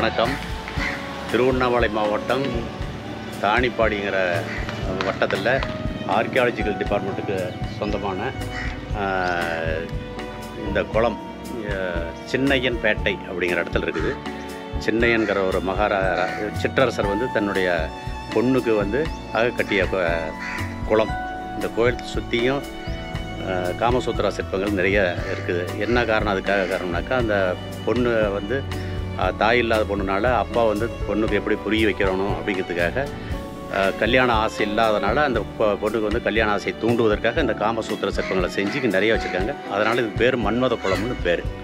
வணக்கம் திருவண்ணாமலை மாவட்டம் தாணிப்பாடிங்கிற வட்டத்தில் ஆர்கியாலஜிக்கல் டிபார்ட்மெண்ட்டுக்கு சொந்தமான ஆஹ், இந்த குளம் ஆஹ், சின்னையன் பேட்டை அப்படிங்கிற இடத்துல இருக்குது சின்னையன்கிற ஒரு மகாரா சிற்றரசர் வந்து தன்னுடைய பொண்ணுக்கு வந்து ஆக கட்டிய கு- குளம் இந்த கோயில் சுற்றியும் காமசூத்ரா சிற்பங்கள் நிறைய இருக்குது என்ன காரணம் அதுக்காக காரணம்னாக்கா அந்த பொண்ணு வந்து ஆஹ், தாய் இல்லாத பொண்ணுனால அப்பா வந்து பொண்ணுக்கு எப்படி புரிய வைக்கிறணும் அப்படிங்கிறதுக்காக ஆஹ், கல்யாண ஆசை இல்லாதனால அந்த பொ- பொண்ணுக்கு வந்து கல்யாண ஆசையை தூண்டுவதற்காக இந்த காமசூத்திர சிற்பங்களை செஞ்சு இங்க நிறைய வச்சுருக்காங்க அதனால் இது பேர் மன்மத குளம்னு பேர்